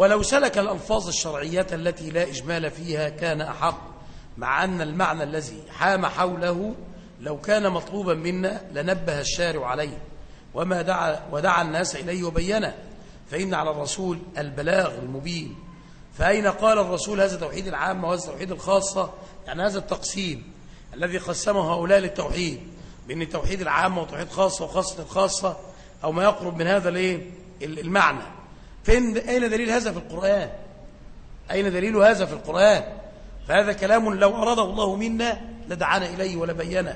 ولو سلك الألفاظ الشرعية التي لا إجمال فيها كان أحق مع أن المعنى الذي حام حوله لو كان مطلوبا منا لنبه الشارع عليه وما دعا ودعا الناس إليه وبينه فإن على الرسول البلاغ المبين فأين قال الرسول هذا توحيد العامة وهذا توحيد الخاصة يعني هذا التقسيم الذي قسمه هؤلاء للتوحيد بأن توحيد العامة وتوحيد خاصة وخاصة الخاصة أو ما يقرب من هذا الايه المعنى فين أين دليل هذا في القرآن أين دليل هذا في القرآن فهذا كلام لو أراده الله منا لدعانا إليه ولبينه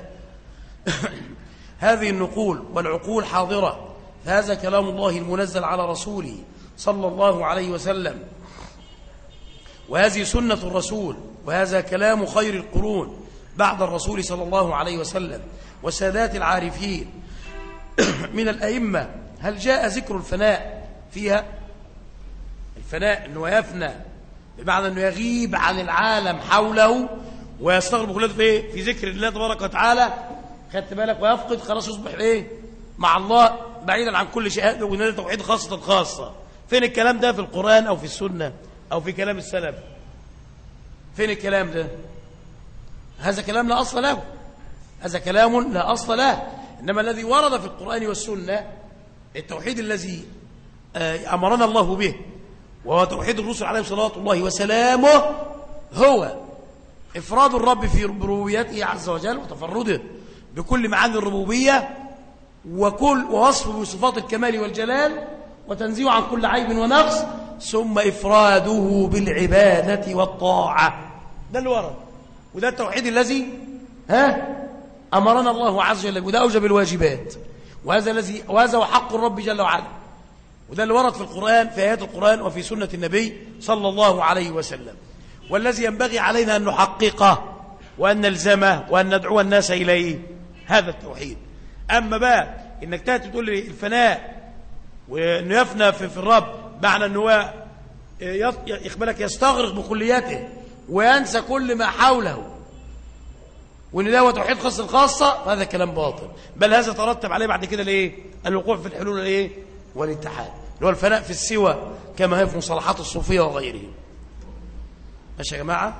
هذه النقول والعقول حاضرة فهذا كلام الله المنزل على رسوله صلى الله عليه وسلم وهذه سنة الرسول وهذا كلام خير القرون بعد الرسول صلى الله عليه وسلم وسادات العارفين من الأئمة هل جاء ذكر الفناء فيها الفناء أنه يفنى بمعنى أنه يغيب عن العالم حوله ويستغرب كلته في إيه؟ في ذكر الله تبارك وتعالى خدت بالك ويفقد خلاص يصبح ايه مع الله بعيدا عن كل شيء وده توحيد خاصة خاصة فين الكلام ده في القرآن أو في السنة أو في كلام السلف فين الكلام ده هذا كلام لا أصل له هذا كلام لا أصل له إنما الذي ورد في القرآن والسنة التوحيد الذي آه، أمرنا الله به وهو توحيد الرسل عليه صلاة الله وسلامه هو إفراد الرب في ربوبيته عز وجل وتفرده بكل معاني الربوبية وكل ووصفه بصفات الكمال والجلال وتنزيه عن كل عيب ونقص ثم إفراده بالعبادة والطاعة ده اللي ورد وده التوحيد الذي ها أمرنا الله عز وجل وده أوجب الواجبات وهذا الذي وهذا هو حق الرب جل وعلا وده اللي ورد في القرآن في آيات القرآن وفي سنة النبي صلى الله عليه وسلم والذي ينبغي علينا أن نحققه وأن نلزمه وأن ندعو الناس إليه هذا التوحيد أما بقى إنك تأتي تقول لي الفناء وأنه يفنى في, في الرب معنى أنه هو يقبلك يستغرق بكلياته وينسى كل ما حوله وان ده هو توحيد خاص الخاصة فهذا كلام باطل بل هذا ترتب عليه بعد كده الايه الوقوع في الحلول الايه والاتحاد اللي هو الفناء في السوى كما هي في مصطلحات الصوفيه وغيرهم ماشي يا جماعه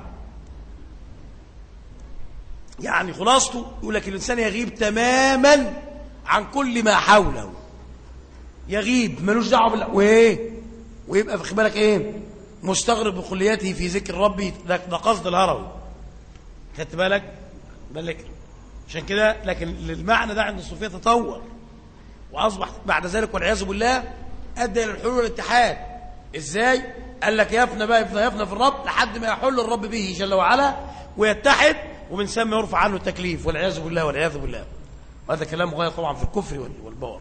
يعني خلاصته يقول لك الانسان يغيب تماما عن كل ما حوله يغيب ملوش دعوه بالله وايه ويبقى في بالك ايه مستغرب بكلياته في ذكر ربي ده قصد الهروي خدت بالك بالك عشان كده لكن المعنى ده عند الصوفيه تطور واصبح بعد ذلك والعياذ بالله ادى الى الحلول والاتحاد ازاي قال لك يفنى بقى يفنى, يفنى في الرب لحد ما يحل الرب به جل وعلا ويتحد ومن ثم يرفع عنه التكليف والعياذ بالله والعياذ بالله وهذا كلام غايه طبعا في الكفر والبار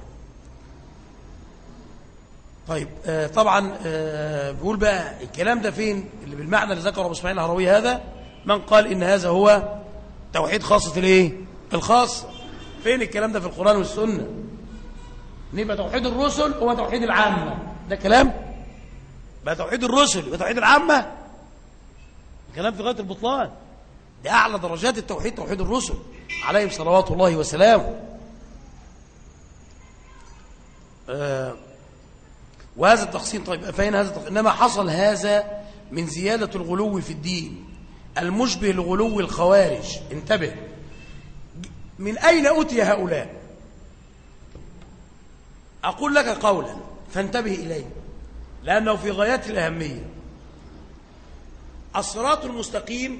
طيب آه طبعا آه بيقول بقى الكلام ده فين اللي بالمعنى اللي ذكره ابو اسماعيل الهروي هذا من قال ان هذا هو توحيد خاصه الايه الخاص فين الكلام ده في القران والسنه نبقى توحيد الرسل هو توحيد العامه ده كلام بقى توحيد الرسل يبقى توحيد العامه كلام في غايه البطلان ده اعلى درجات التوحيد توحيد الرسل عليهم صلوات الله وسلامه آه وهذا التقسيم طيب فين هذا التقسيم انما حصل هذا من زياده الغلو في الدين المشبه لغلو الخوارج انتبه من اين اتي هؤلاء اقول لك قولا فانتبه اليه لانه في غايات الاهميه الصراط المستقيم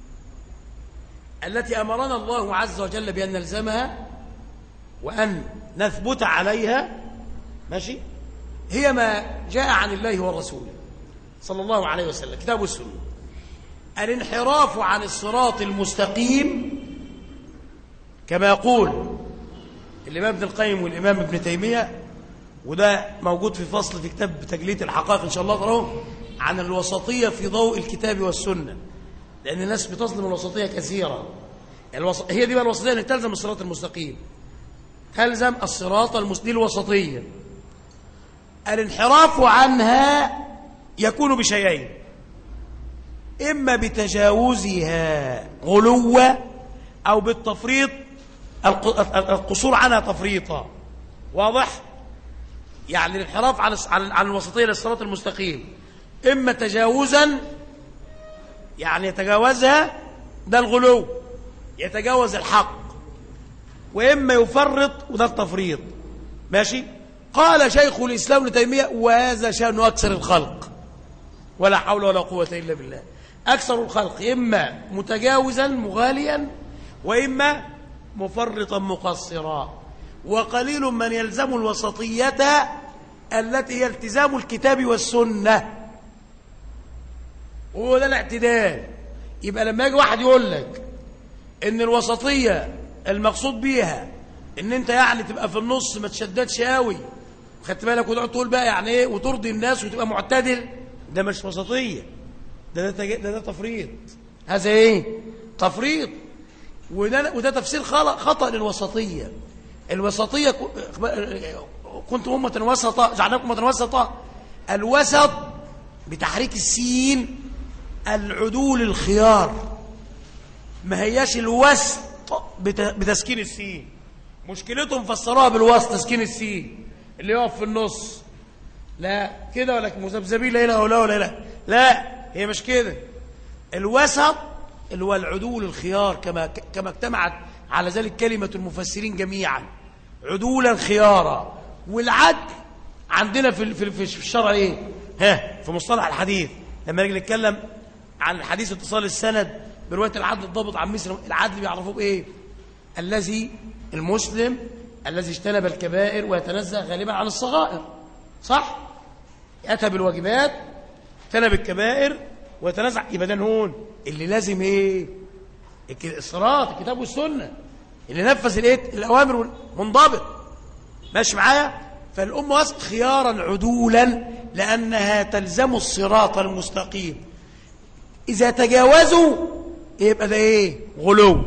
التي امرنا الله عز وجل بان نلزمها وان نثبت عليها ماشي هي ما جاء عن الله والرسول صلى الله عليه وسلم كتاب السنة الانحراف عن الصراط المستقيم كما يقول الإمام ابن القيم والإمام ابن تيمية وده موجود في فصل في كتاب تجلية الحقائق إن شاء الله تراه عن الوسطية في ضوء الكتاب والسنة لأن الناس بتظلم الوسطية كثيرا الوس... هي دي بقى الوسطية أنك تلزم الصراط المستقيم تلزم الصراط المستقيم الوسطية الانحراف عنها يكون بشيئين إما بتجاوزها غلوة أو بالتفريط القصور عنها تفريطا واضح يعني الانحراف عن عن الوسطية للصراط المستقيم إما تجاوزا يعني يتجاوزها ده الغلو يتجاوز الحق وإما يفرط وده التفريط ماشي قال شيخ الإسلام ابن تيمية وهذا شأن أكثر الخلق ولا حول ولا قوة إلا بالله أكثر الخلق إما متجاوزا مغاليا وإما مفرطا مقصرا وقليل من يلزم الوسطية التي هي التزام الكتاب والسنة وهو ده الاعتدال يبقى لما يجي واحد يقول لك ان الوسطية المقصود بيها ان انت يعني تبقى في النص ما تشددش قوي خدت بالك وتقعد تقول بقى يعني ايه وترضي الناس وتبقى معتدل ده مش وسطيه ده ده, ده, ده تفريط هذا ايه تفريط وده, وده تفسير خطأ للوسطية الوسطية كنتم أمة وسطة جعلناكم أمة وسطة الوسط بتحريك السين العدول الخيار ما هياش الوسط بتسكين السين مشكلتهم فسروها بالوسط تسكين السين اللي يقف في النص لا كده ولا مذبذبين لا اله ولا ولا لا لا هي مش كده الوسط اللي هو العدول الخيار كما كما اجتمعت على ذلك كلمة المفسرين جميعا عدولا خيارا والعدل عندنا في في في الشرع ايه ها في مصطلح الحديث لما نيجي نتكلم عن الحديث اتصال السند بروايه العدل الضابط عن مثل العدل بيعرفوه بايه الذي المسلم الذي اجتنب الكبائر ويتنزه غالبا عن الصغائر صح اتى بالواجبات اجتنب الكبائر ويتنزع يبقى ده هون اللي لازم ايه الصراط الكتاب والسنه اللي نفذ الايه الاوامر منضبط ماشي معايا فالامه وسط خيارا عدولا لانها تلزم الصراط المستقيم اذا تجاوزوا يبقى ده ايه غلو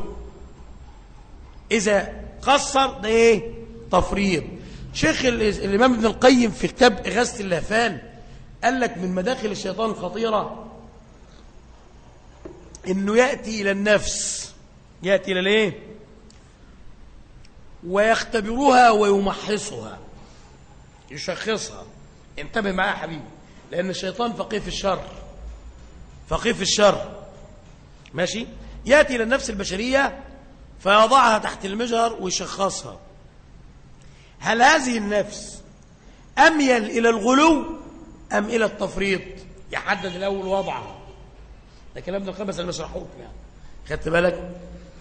اذا قصر ده ايه تفريط شيخ الامام ابن القيم في كتاب اغاثه اللهفان قال لك من مداخل الشيطان الخطيره انه ياتي الى النفس ياتي الى الايه ويختبرها ويمحصها يشخصها انتبه معايا يا حبيبي لان الشيطان فقيه في الشر فقيه في الشر ماشي ياتي الى النفس البشريه فيضعها تحت المجهر ويشخصها هل هذه النفس اميل الى الغلو ام الى التفريط يحدد الاول وضعها ده كلام ابن القيم بس انا بشرحه لكم يعني خدت بالك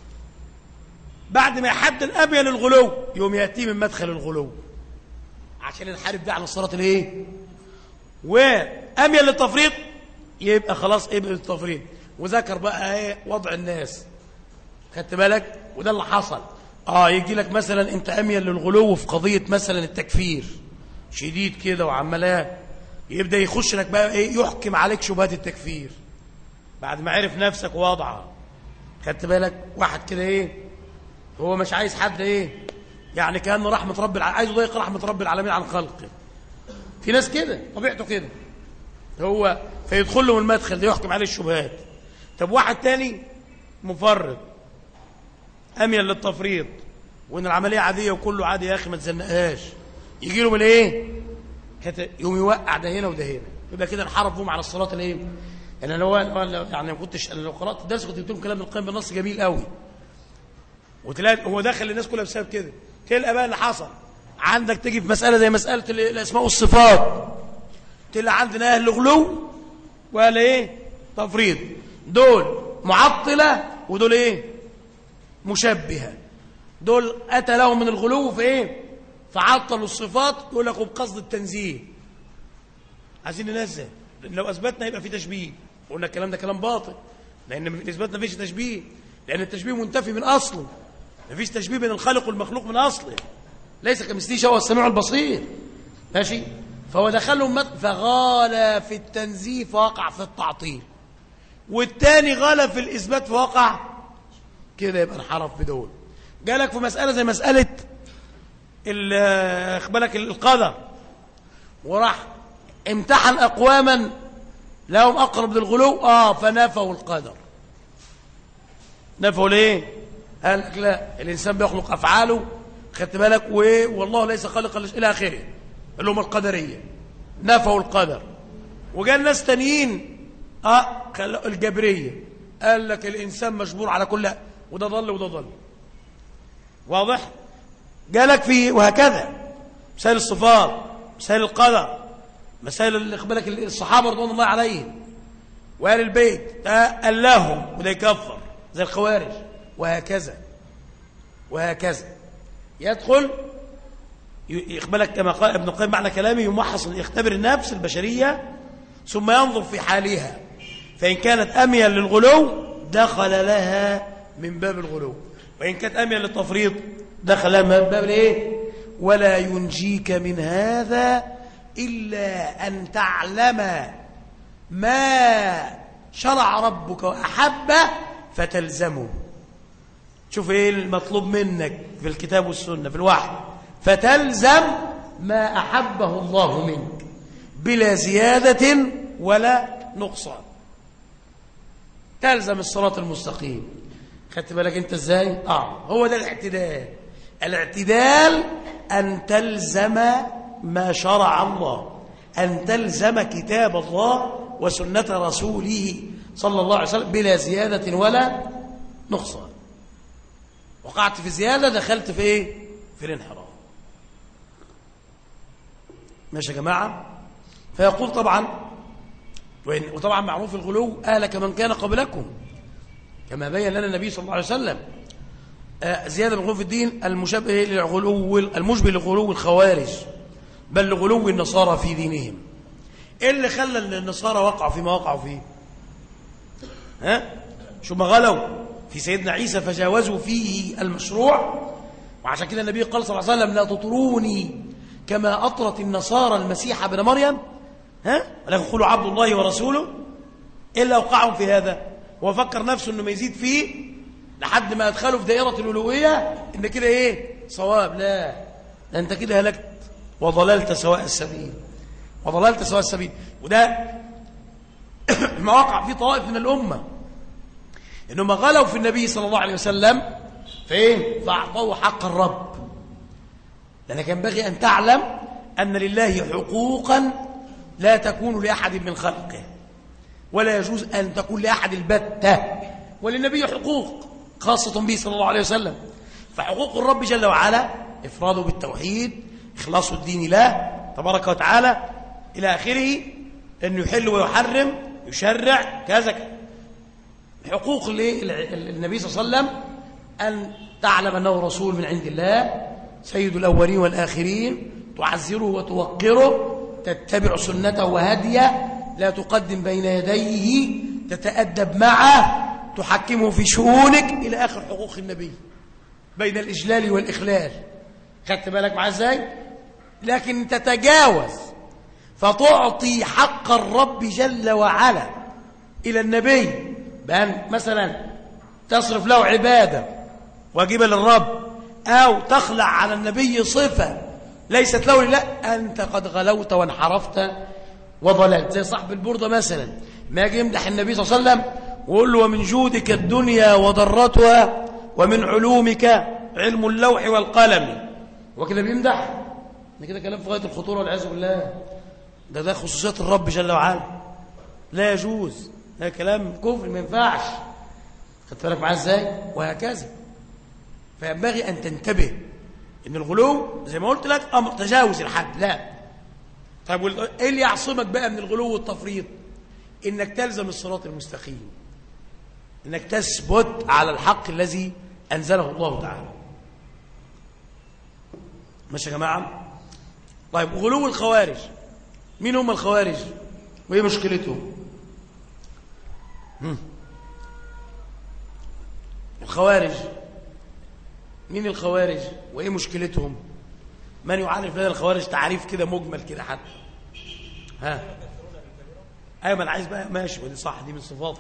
بعد ما يحدد اميل للغلو يوم ياتي من مدخل الغلو عشان نحارب ده على الصراط الايه واميل للتفريط يبقى خلاص ابن التفريط وذكر بقى ايه وضع الناس خدت بالك وده اللي حصل اه يجي لك مثلا انت اميل للغلو في قضيه مثلا التكفير شديد كده وعمال يبدا يخش لك بقى ايه يحكم عليك شبهات التكفير بعد ما عرف نفسك ووضعها خدت بالك واحد كده ايه هو مش عايز حد ايه يعني كانه رحمه رب العالمين عايز يضيق رحمه رب العالمين عن خلقه في ناس كده طبيعته كده هو فيدخل له من المدخل ده يحكم عليه الشبهات طب واحد تاني مفرط اميل للتفريط وان العمليه عاديه وكله عادي يا اخي ما تزنقهاش يجي له من ايه يقوم يوقع ده هنا وده هنا يبقى كده انحرف بهم على الصلاه الايه انا لو يعني ما كنتش انا لو قرات الدرس كنت جبت لهم كلام القيم بالنص جميل قوي وتلاقي هو دخل الناس كلها بسبب كده تلقى بقى اللي حصل عندك تجي في مساله زي مساله الاسماء والصفات تلاقي عندنا اهل غلو ولا ايه تفريط دول معطله ودول ايه مشبهه دول اتى لهم من الغلو في ايه فعطلوا الصفات يقول لك بقصد التنزيه عايزين ننزه لو اثبتنا يبقى في تشبيه قلنا الكلام ده كلام باطل لان من اثبات ما فيش تشبيه لان التشبيه منتفي من اصله ما فيش تشبيه بين الخالق والمخلوق من اصله ليس كمثله شيء هو السميع البصير ماشي فهو دخلهم مت... فغال في التنزيه فوقع في التعطيل والتاني غال في الاثبات فوقع كده يبقى انحرف بدول جالك في مساله زي مساله بالك القدر وراح امتحن اقواما لهم أقرب للغلو آه فنفوا القدر نفوا ليه قال لك لا الإنسان بيخلق أفعاله خدت بالك والله ليس خالقا إلى آخره اللي هم القدرية نفوا القدر وجاء الناس تانيين اه الجبريه قال لك الانسان مجبور على كل وده ضل وده ضل واضح جالك في وهكذا مسائل الصفات مسائل القدر مسائل اللي بالك الصحابه رضوان الله عليهم واهل البيت ده قال لهم وده يكفر زي الخوارج وهكذا وهكذا يدخل يقبلك كما قال ابن القيم معنى كلامه يمحص يختبر النفس البشرية ثم ينظر في حالها فإن كانت أميل للغلو دخل لها من باب الغلو وإن كانت أميل للتفريط دخل من باب الايه ولا ينجيك من هذا إلا أن تعلم ما شرع ربك وأحبه فتلزمه شوف ايه المطلوب منك في الكتاب والسنة في الوحي فتلزم ما أحبه الله منك بلا زيادة ولا نقصان تلزم الصراط المستقيم خدت بالك انت ازاي اه هو ده الاعتدال الاعتدال ان تلزم ما شرع الله ان تلزم كتاب الله وسنة رسوله صلى الله عليه وسلم بلا زيادة ولا نقصان وقعت في زيادة دخلت في ايه في الانحراف ماشي يا جماعة فيقول طبعا وطبعا معروف الغلو أهلك من كان قبلكم كما بين لنا النبي صلى الله عليه وسلم آه، زيادة الغلو في الدين المشبه للغلو المشبه لغلو الخوارج بل لغلو النصارى في دينهم ايه اللي خلى النصارى وقعوا فيما وقعوا فيه ها شو ما غلوا في سيدنا عيسى فجاوزوا فيه المشروع وعشان كده النبي قال صلى الله عليه وسلم لا تطروني كما أطرت النصارى المسيح ابن مريم ها ولكن قولوا عبد الله ورسوله إلا وقعهم في هذا وفكر نفسه أنه ما يزيد فيه لحد ما أدخله في دائرة الألوية إن كده إيه صواب لا أنت كده هلكت وضللت سواء السبيل وضللت سواء السبيل وده ما وقع في طوائف من الأمة إنهم غلوا في النبي صلى الله عليه وسلم فإيه فأعطوه حق الرب لأنك ينبغي أن تعلم أن لله حقوقا لا تكون لأحد من خلقه ولا يجوز أن تكون لأحد البتة وللنبي حقوق خاصة به صلى الله عليه وسلم فحقوق الرب جل وعلا إفراده بالتوحيد إخلاص الدين له تبارك وتعالى إلى آخره أنه يحل ويحرم يشرع كذا حقوق للنبي صلى الله عليه وسلم أن تعلم أنه رسول من عند الله سيد الأولين والآخرين تعزره وتوقره تتبع سنته وهديه لا تقدم بين يديه تتأدب معه تحكمه في شؤونك إلى آخر حقوق النبي بين الإجلال والإخلال خدت بالك معاه ازاي لكن تتجاوز فتعطي حق الرب جل وعلا إلى النبي بأن مثلا تصرف له عبادة واجبة للرب أو تخلع على النبي صفة ليست له لا أنت قد غلوت وانحرفت وضللت زي صاحب البردة مثلا ما يجي يمدح النبي صلى الله عليه وسلم ويقول له ومن جودك الدنيا وضرتها ومن علومك علم اللوح والقلم وكده بيمدح ده كده كلام في غاية الخطورة والعياذ بالله ده ده خصوصيات الرب جل وعلا لا يجوز ده كلام كفر ما ينفعش خدت بالك معاه ازاي وهكذا فينبغي أن تنتبه إن الغلو زي ما قلت لك أمر تجاوز الحد لا طيب إيه اللي يعصمك بقى من الغلو والتفريط إنك تلزم الصراط المستقيم إنك تثبت على الحق الذي أنزله الله تعالى ماشي يا جماعة طيب غلو الخوارج مين هم الخوارج وإيه مشكلتهم الخوارج مين الخوارج وإيه مشكلتهم من يعرف لنا الخوارج تعريف كده مجمل كده حتى ها ايوه انا عايز بقى ماشي ودي صح دي من صفاتي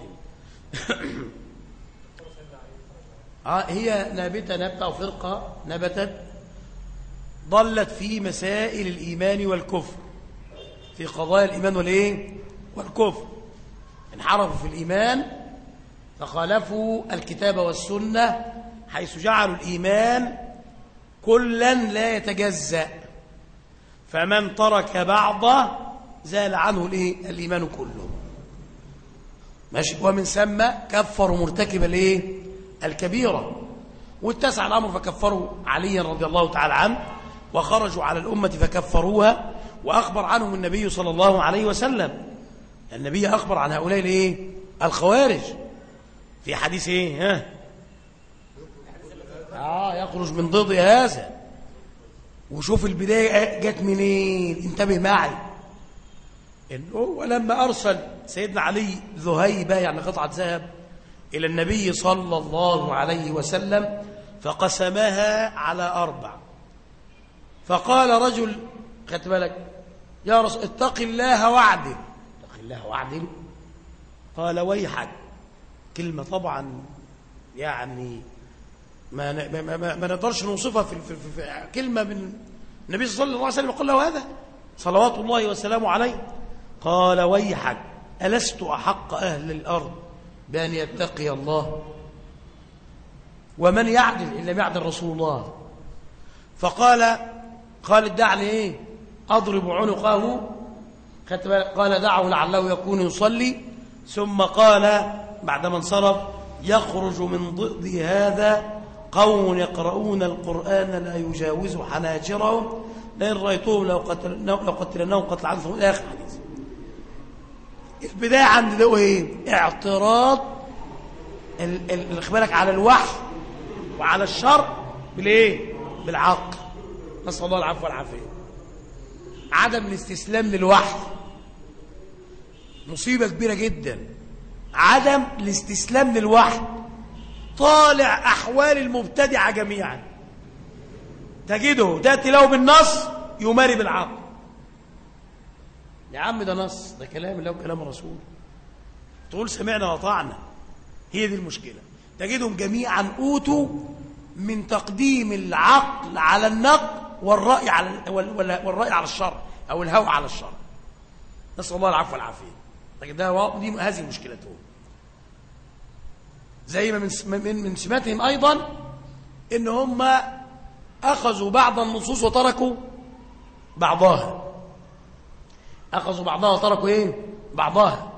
اه هي نابته نبته او فرقه نبتت ضلت في مسائل الايمان والكفر في قضايا الايمان والايه والكفر انحرفوا في الايمان فخالفوا الكتاب والسنه حيث جعلوا الإيمان كلا لا يتجزأ فمن ترك بعضه زال عنه الايه الإيمان كله ماشي ومن ثم كفروا مرتكب الايه الكبيرة واتسع الأمر فكفروا عليا رضي الله تعالى عنه وخرجوا على الأمة فكفروها وأخبر عنهم النبي صلى الله عليه وسلم النبي أخبر عن هؤلاء الايه الخوارج في حديث ايه ها اه يخرج من ضد هذا وشوف البداية جت منين انتبه معي انه ولما ارسل سيدنا علي ذهيبة يعني قطعة ذهب الى النبي صلى الله عليه وسلم فقسمها على اربع فقال رجل خدت بالك يا رسول اتق الله واعدل اتق الله واعدل قال ويحك كلمة طبعا يعني ما ما ما, ما نقدرش نوصفها في, في, في, في كلمة من النبي صلى الله عليه وسلم يقول له هذا صلوات الله وسلامه عليه قال ويحك ألست أحق أهل الأرض بأن يتقي الله ومن يعدل إن لم يعدل رسول الله فقال قال دعني إيه أضرب عنقه قال دعه لعله يكون يصلي ثم قال بعدما انصرف يخرج من ضد هذا قوم يقرؤون القرآن لا يجاوز حناجرهم لئن رأيتهم لو لو قتلناهم قتل عنهم إلى آخر حديث البداية عند ده ايه اعتراض بالك على الوحي وعلى الشر بالايه بالعقل نسأل الله العفو والعافية عدم الاستسلام للوحي مصيبة كبيرة جدا عدم الاستسلام للوحي طالع أحوال المبتدعة جميعا تجده تأتي له بالنص يماري بالعقل يا عم ده نص ده كلام الله وكلام الرسول تقول سمعنا وطعنا هي دي المشكلة تجدهم جميعا أوتوا من تقديم العقل على النقل والرأي على والرأي على الشر أو الهوى على الشر نسأل الله العفو والعافية لكن ده دي هذه مشكلتهم زي ما من من من سماتهم أيضا إن هم أخذوا بعض النصوص وتركوا بعضها أخذوا بعضها وتركوا إيه بعضها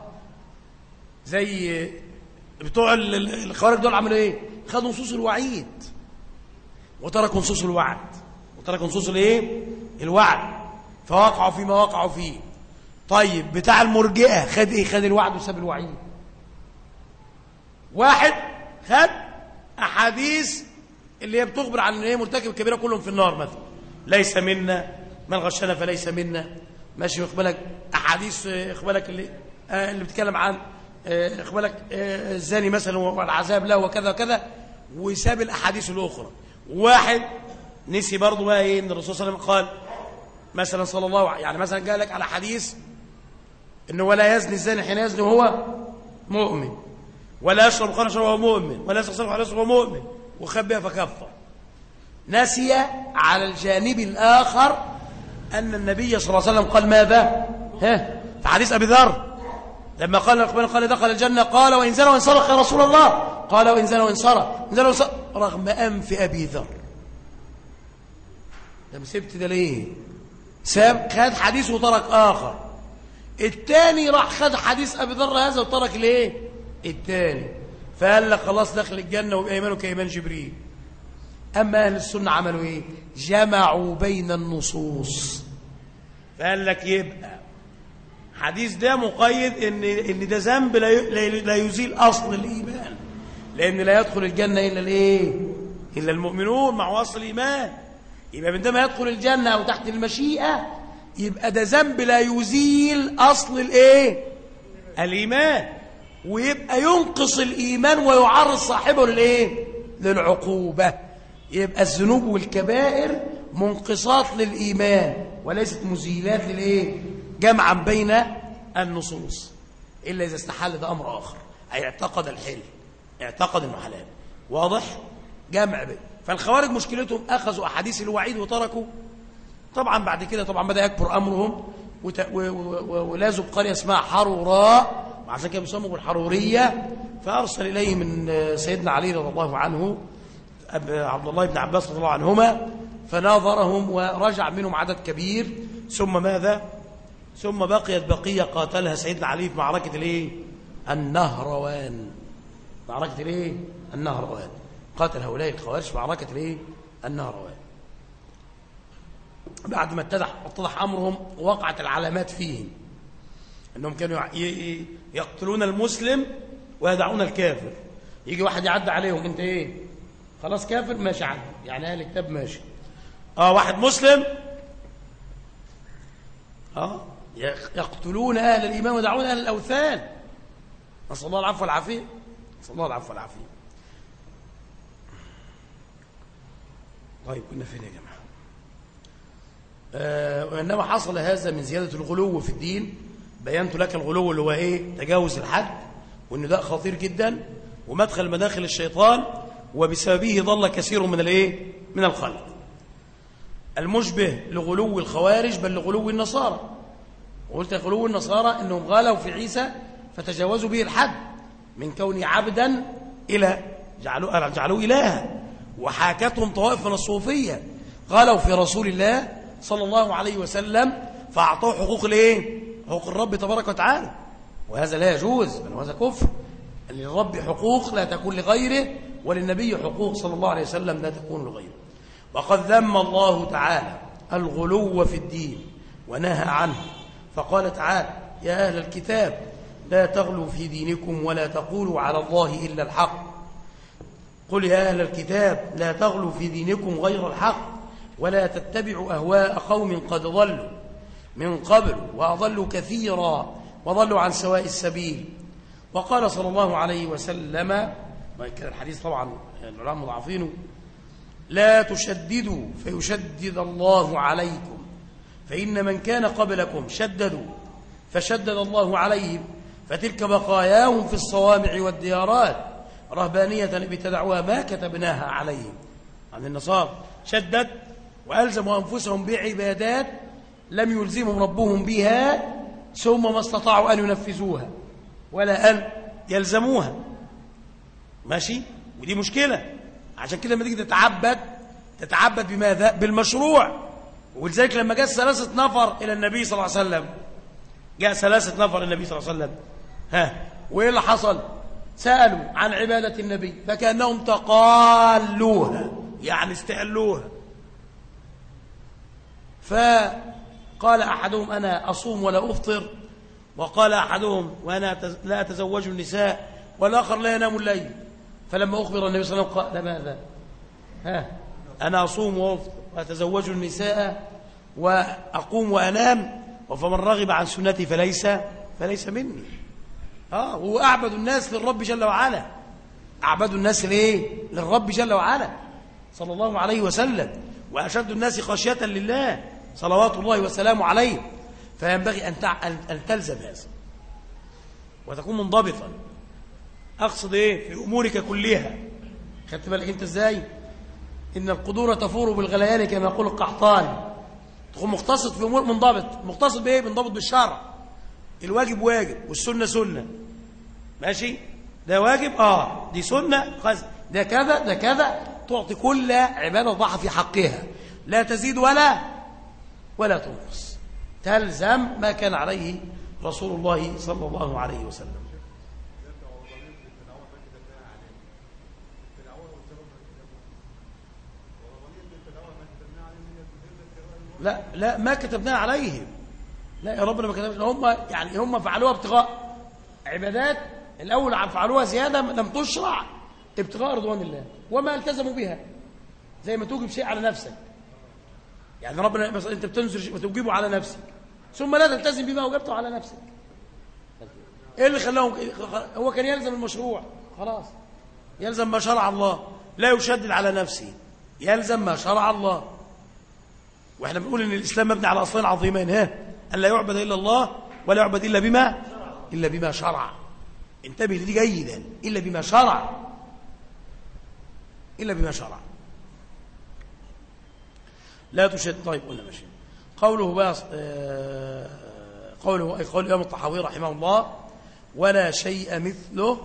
زي بتوع الخوارج دول عملوا إيه خدوا نصوص الوعيد وتركوا نصوص الوعد وتركوا نصوص الإيه الوعد فوقعوا فيما وقعوا فيه طيب بتاع المرجئة خد إيه خد الوعد وساب الوعيد واحد خد أحاديث اللي هي بتخبر عن ان هي مرتكب كبيرة كلهم في النار مثلا ليس منا من غشنا فليس منا ماشي بالك احاديث بالك اللي آه اللي بتتكلم عن بالك آه الزاني مثلا والعذاب له وكذا وكذا وساب الاحاديث الاخرى واحد نسي برضه بقى ايه ان الرسول صلى الله عليه وسلم قال مثلا صلى الله عليه يعني مثلا قال لك على حديث انه ولا يزني الزاني حين يزني وهو مؤمن ولا يشرب خمرا وهو مؤمن ولا يسرق سرقه وهو مؤمن وخبئ فكفر نسي على الجانب الآخر أن النبي صلى الله عليه وسلم قال ماذا ها في حديث أبي ذر لما قال قال دخل الجنة قال وإن زنى وإن سرق يا رسول الله قال وإن زنى وإن سرق رغم أنف أبي ذر لما سبت ده ليه ساب خد حديث وترك آخر الثاني راح خد حديث أبي ذر هذا وترك ليه الثاني فقال لك خلاص دخل الجنة ويبقى إيمانه كإيمان جبريل أما أهل السنة عملوا إيه جمعوا بين النصوص فقال لك يبقى حديث ده مقيد إن, إن ده ذنب لا, لا يزيل أصل الإيمان لأن لا يدخل الجنة إلا الإيه إلا المؤمنون مع أصل الإيمان يبقى من ده ما يدخل الجنة أو تحت المشيئة يبقى ده ذنب لا يزيل أصل الإيه الإيمان ويبقى ينقص الإيمان ويعرض صاحبه للإيه للعقوبة يبقى الذنوب والكبائر منقصات للإيمان وليست مزيلات للإيه جمعا بين النصوص إلا إذا استحل ده أمر آخر أي اعتقد الحل اعتقد أنه حلال واضح جمع بين فالخوارج مشكلتهم أخذوا أحاديث الوعيد وتركوا طبعا بعد كده طبعا بدأ يكبر أمرهم ولازم قرية اسمها حروراء وعشان كده بيسموا بالحرورية فأرسل إليه من سيدنا علي رضي الله عنه عبد الله بن عباس رضي الله عنهما فناظرهم ورجع منهم عدد كبير ثم ماذا ثم بقيت بقية قاتلها سيدنا علي في معركة الايه النهروان معركة الايه النهروان قاتل هؤلاء الخوارج في معركة الايه النهروان بعد ما اتضح اتضح امرهم وقعت العلامات فيهم انهم كانوا يقتلون المسلم ويدعون الكافر يجي واحد يعدي عليهم انت ايه خلاص كافر ماشي عدي يعني اهل الكتاب ماشي اه واحد مسلم اه يقتلون اهل الايمان ويدعون اهل الاوثان نسال الله العفو والعافيه نسال الله العفو والعافيه طيب كنا فين يا جماعه آه وإنما حصل هذا من زيادة الغلو في الدين بينت لك الغلو اللي هو إيه تجاوز الحد وإن ده خطير جدا ومدخل مداخل الشيطان وبسببه ضل كثير من الإيه من الخلق المشبه لغلو الخوارج بل لغلو النصارى وقلت غلو النصارى أنهم غالوا في عيسى فتجاوزوا به الحد من كونه عبدا إلى جعلوه, جعلوه إلها وحاكتهم طوائف من الصوفية غالوا في رسول الله صلى الله عليه وسلم فأعطوه حقوق الايه حقوق الرب تبارك وتعالى وهذا لا يجوز بل هذا كفر للرب حقوق لا تكون لغيره وللنبي حقوق صلى الله عليه وسلم لا تكون لغيره وقد ذم الله تعالى الغلو في الدين ونهى عنه فقال تعالى يا أهل الكتاب لا تغلوا في دينكم ولا تقولوا على الله إلا الحق قل يا أهل الكتاب لا تغلوا في دينكم غير الحق ولا تتبعوا أهواء قوم قد ضلوا من قبل وأضلوا كثيرا وضلوا عن سواء السبيل وقال صلى الله عليه وسلم كان الحديث طبعا العلماء مضعفينه لا تشددوا فيشدد الله عليكم فإن من كان قبلكم شددوا فشدد الله عليهم فتلك بقاياهم في الصوامع والديارات رهبانية ابتدعوها ما كتبناها عليهم عن النصارى شدد وألزموا أنفسهم بعبادات لم يلزمهم ربهم بها ثم ما استطاعوا أن ينفذوها ولا أن يلزموها ماشي ودي مشكلة عشان كده لما تيجي تتعبد تتعبد بماذا بالمشروع ولذلك لما جاء ثلاثة نفر إلى النبي صلى الله عليه وسلم جاء ثلاثة نفر إلى النبي صلى الله عليه وسلم ها وإيه اللي حصل سألوا عن عبادة النبي فكأنهم تقالوها يعني استقلوها فقال أحدهم أنا أصوم ولا أفطر وقال أحدهم وأنا لا أتزوج النساء والآخر لا ينام الليل فلما أخبر النبي صلى الله عليه وسلم قال ماذا ها أنا أصوم وأفطر وأتزوج النساء وأقوم وأنام وفمن رغب عن سنتي فليس فليس مني آه هو أعبد الناس للرب جل وعلا أعبد الناس ليه للرب جل وعلا صلى الله عليه وسلم وأشد الناس خشية لله صلوات الله وسلامه عليه فينبغي أن, أن تلزم هذا وتكون منضبطا أقصد إيه في أمورك كلها خدت بالك أنت إزاي إن القدور تفور بالغليان كما يقول القحطان تكون مقتصد في أمور منضبط مقتصد بإيه منضبط بالشرع الواجب واجب والسنة سنة ماشي ده واجب آه دي سنة ده كذا ده كذا تعطي كل عبادة ضعها في حقها لا تزيد ولا ولا تنقص تلزم ما كان عليه رسول الله صلى الله عليه وسلم لا لا ما كتبناها عليهم لا يا ربنا ما كتبناش هم يعني هم فعلوها ابتغاء عبادات الاول فعلوها زياده لم تشرع ابتغاء رضوان الله وما التزموا بها زي ما توجب شيء على نفسك يعني ربنا مثلا انت بتنزل شيء وتوجبه على نفسك ثم لا تلتزم بما وجبته على نفسك ايه اللي خلاهم هو كان يلزم المشروع خلاص يلزم ما شرع الله لا يشدد على نفسه يلزم ما شرع الله واحنا بنقول ان الاسلام مبني على اصلين عظيمين ها ان لا يعبد الا الله ولا يعبد الا بما الا بما شرع انتبه لدي جيدا الا بما شرع الا بما شرع لا تشد طيب قلنا ماشي قوله بقى آه، قوله أي قول الإمام الطحاوي رحمه الله ولا شيء مثله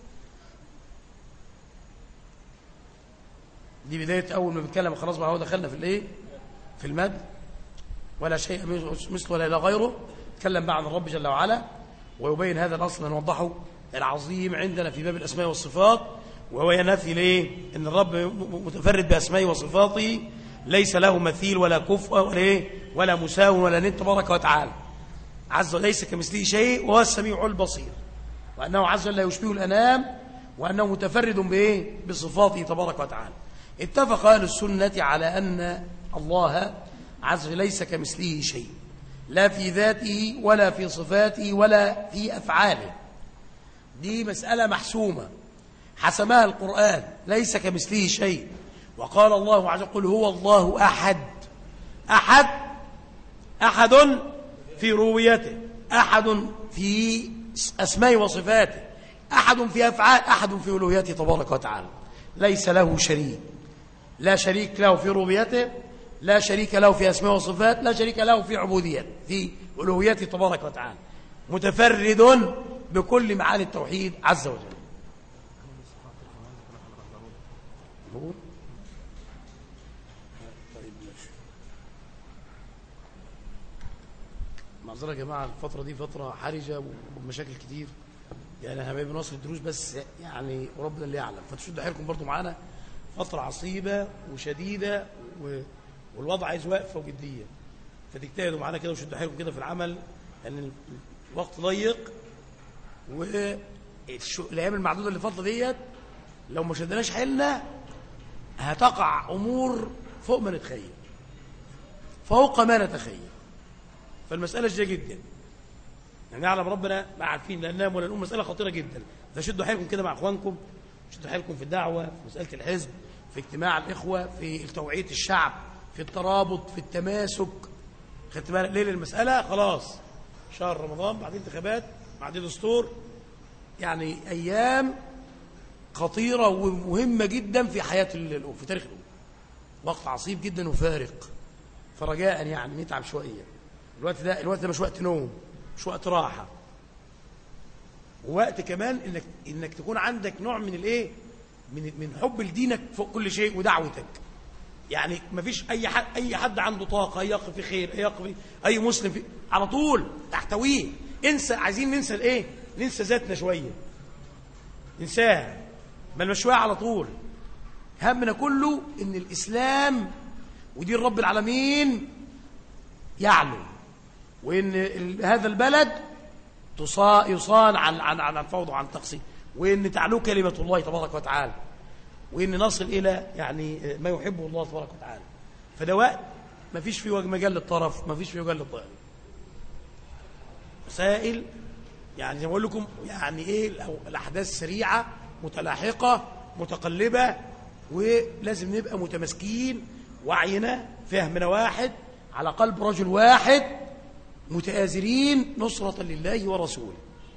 دي بداية أول ما بنتكلم خلاص بقى هو دخلنا في الإيه في المد ولا شيء مثله ولا إلى غيره تكلم بقى عن الرب جل وعلا ويبين هذا الأصل نوضحه العظيم عندنا في باب الأسماء والصفات وهو ينفي ليه ان الرب متفرد بأسمائه وصفاته ليس له مثيل ولا كفء ولا ايه ولا مساو ولا ند تبارك وتعالى عز وجل ليس كمثله شيء وهو السميع البصير وأنه عز وجل لا يشبه الأنام وأنه متفرد بإيه بصفاته تبارك وتعالى اتفق أهل السنة على أن الله عز وجل ليس كمثله شيء لا في ذاته ولا في صفاته ولا في أفعاله دي مسألة محسومة حسمها القرآن ليس كمثله شيء وقال الله عز وجل هو الله أحد أحد أحد في رويته أحد في أسماء وصفاته أحد في أفعال أحد في ألوهيته تبارك وتعالى ليس له شريك لا شريك له في ربوبيته لا شريك له في أسماء وصفات لا شريك له في عبوديته في ألوهيته تبارك وتعالى متفرد بكل معاني التوحيد عز وجل معذرة يا جماعة الفترة دي فترة حرجة ومشاكل كتير يعني احنا بنوصل الدروس بس يعني ربنا اللي يعلم فتشدوا حيلكم برضو معانا فترة عصيبة وشديدة و... والوضع عايز وقفة وجدية فتجتهدوا معانا كده وشدوا حيلكم كده في العمل لأن الوقت ضيق والأيام المعدودة اللي فاضلة ديت لو ما شدناش حيلنا هتقع أمور فوق ما نتخيل فوق ما نتخيل فالمسألة جديدة جدا يعني يعلم ربنا ما عارفين لا ننام ولا نقوم مسألة خطيرة جدا فشدوا حيلكم كده مع أخوانكم شدوا حيلكم في الدعوة في مسألة الحزب في اجتماع الإخوة في توعية الشعب في الترابط في التماسك خدت بالك ليه المسألة خلاص شهر رمضان بعد انتخابات بعد دستور يعني أيام خطيرة ومهمة جدا في حياة الأمة في تاريخ الأمة وقت عصيب جدا وفارق فرجاء يعني نتعب شوية الوقت ده الوقت ده مش وقت نوم مش وقت راحة ووقت كمان انك انك تكون عندك نوع من الايه من من حب لدينك فوق كل شيء ودعوتك يعني ما فيش اي حد اي حد عنده طاقه يقف في خير يقف اي مسلم في على طول تحتويه انسى عايزين ننسى الايه ننسى ذاتنا شويه ننساها بل شويه على طول همنا كله ان الاسلام ودين رب العالمين يعلو وان هذا البلد يصان عن عن عن الفوضى وعن التقسيم وان تعلو كلمه الله تبارك وتعالى وان نصل الى يعني ما يحبه الله تبارك وتعالى فده وقت ما فيش فيه مجال للطرف ما فيش فيه مجال للطرف مسائل يعني زي ما اقول لكم يعني ايه الاحداث سريعه متلاحقه متقلبه ولازم نبقى متماسكين وعينا فهمنا واحد على قلب رجل واحد متآزرين نصرة لله ورسوله